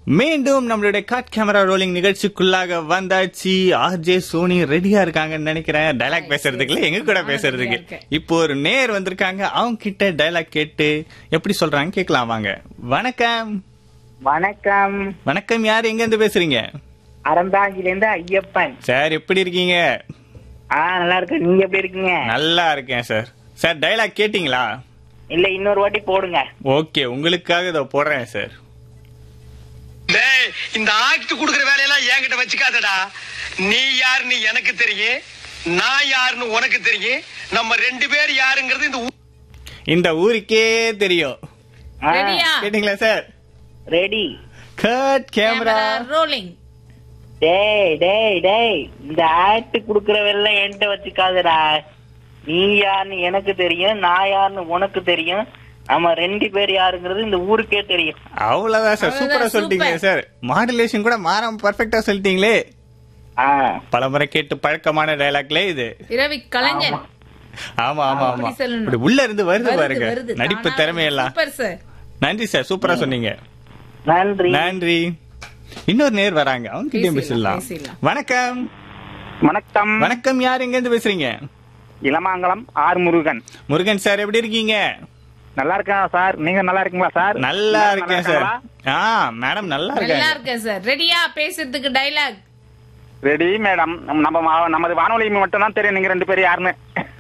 மீண்டும் நம்மளுடைய God camera rolling நிகழ்ச்சிக்குள்ளாக வந்தாச்சு ஆர்ஜே சோனி ரெடியா இருக்காங்கன்னு நினைக்கிறேன் டைலாக் பேசுறதுக்குல எங்க கூட நானும் பேசுறதுக்கு ready-ஆ இருக்கேன். இப்போ ஒரு நேர் வந்திருக்காங்க அவங்க கிட்ட டைலாக் கேட்டு எப்படி சொல்றாங்க கேட்கலாம் வாங்க வணக்கம் வணக்கம் வணக்கம் யார் எங்க இருந்து பேசுறீங்க அறந்தாங்கிலேருந்து ஐயப்பன் சார் எப்படி இருக்கீங்க ஆ நல்லா இருக்கு நீங்க எப்படி இருக்கீங்க நல்லா இருக்கேன் சார் சார் டைலாக் கேட்டிங்களா இல்ல இன்னொரு வாட்டி போடுங்க ஓகே உங்களுக்காக இதை போடுறேன் சார் டேய் இந்த ஆக்ட் குடுக்குற வேலையெல்லாம் என்கிட்ட வச்சுக்காதடா நீ யாருன்னு எனக்கு தெரியும் நான் யாருன்னு உனக்கு தெரியும் நம்ம ரெண்டு பேர் யாருங்கிறது இந்த ஊ- இந்த ஊருக்கே தெரியும் ரெடியா கேட்டிங்களா sir ready cut camera rolling டேய் டேய் டேய் இந்த ஆக்ட் குடுக்கற வேலை என்கிட்ட வச்சுக்காதடா நீ யாருன்னு எனக்கு தெரியும் நான் யாருன்னு உனக்கு தெரியும் நம்ம ரெண்டு பேர் யாருங்கிறது இந்த ஊருக்கே தெரியும் அவ்வளவுதான் சார் அவ்வளவுதான், சூப்பரா சொல்லிட்டீங்க super. சார் மாடுலேஷன் கூட மாறாம பர்ஃபெக்டா சொல்லிட்டீங்களே ஆ பலமுறை கேட்டு பழக்கமான டைலாக்லே இது இரவி கலைஞன் ஆமா ஆமா ஆமா அப்படி சொல்லணும். இப்படி உள்ள இருந்து வருது வருது, பாருங்க வருது. நடிப்பு தானா திறமையெல்லாம் சூப்பர் சார் நன்றி சார் சூப்பரா சொன்னீங்க நன்றி நன்றி இன்னொரு நேர் வராங்க அவங்க கிட்டயும் பேசிடலாம், பேசலாம் பேசிடலாம். வணக்கம் வணக்கம் வணக்கம் யார் எங்க இருந்து பேசுறீங்க இளமாங்கலம் ஆர் முருகன் முருகன் சார் எப்படி இருக்கீங்க நல்லா இருக்கேன் சார் நீங்க நல்லா இருக்கீங்களா சார் நல்லா இருக்கேன் சார் ஆ மேடம் நல்லா நல்லா இருக்காங்க இருக்கேன் சார் ரெடியா பேசுறதுக்கு டைலாக் ரெடி மேடம் நம்ம நமது வானொலி மட்டும் தான் தெரியும் நீங்க ரெண்டு பேரும் யாருன்னு